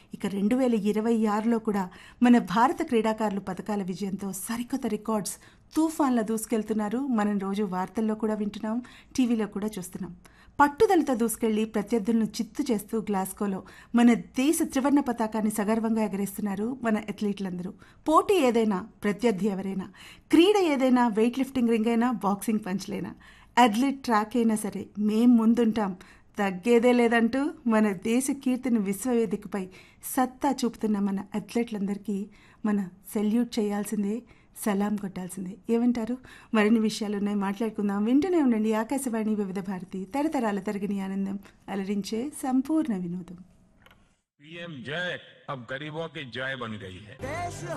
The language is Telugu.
ఇక రెండు వేల ఇరవై ఆరులో కూడా మన భారత క్రీడాకారులు పథకాల విజయంతో సరికొత్త రికార్డ్స్ తుఫాన్ల దూసుకెళ్తున్నారు మనం రోజు వార్తల్లో కూడా వింటున్నాం టీవీలో కూడా చూస్తున్నాం పట్టుదలతో దూసుకెళ్లి ప్రత్యర్థులను చిత్తు చేస్తూ గ్లాస్కోలో మన దేశ త్రివర్ణ పతాకాన్ని సగర్వంగా ఎగరేస్తున్నారు మన అథ్లీట్లందరూ పోటీ ఏదైనా ప్రత్యర్థి ఎవరైనా క్రీడ ఏదైనా వెయిట్ లిఫ్టింగ్ రింగ్ అయినా బాక్సింగ్ పంచ్లైనా అథ్లీట్ ట్రాక్ అయినా సరే మేం ముందుంటాం తగ్గేదే లేదంటూ మన దేశ కీర్తిని విశ్వవేదికపై సత్తా చూపుతున్న మన అథ్లెట్లందరికీ మన సెల్యూట్ చేయాల్సిందే సలాం కొట్టాల్సిందే ఏమంటారు మరిన్ని విషయాలు ఉన్నాయి మాట్లాడుకుందాం వింటూనే ఉండండి ఆకాశవాణి వివిధ భారతి తరతరాల తరగని ఆనందం అలరించే సంపూర్ణ వినోదం पीएम जय अब गरीबों की जय बन गई है देश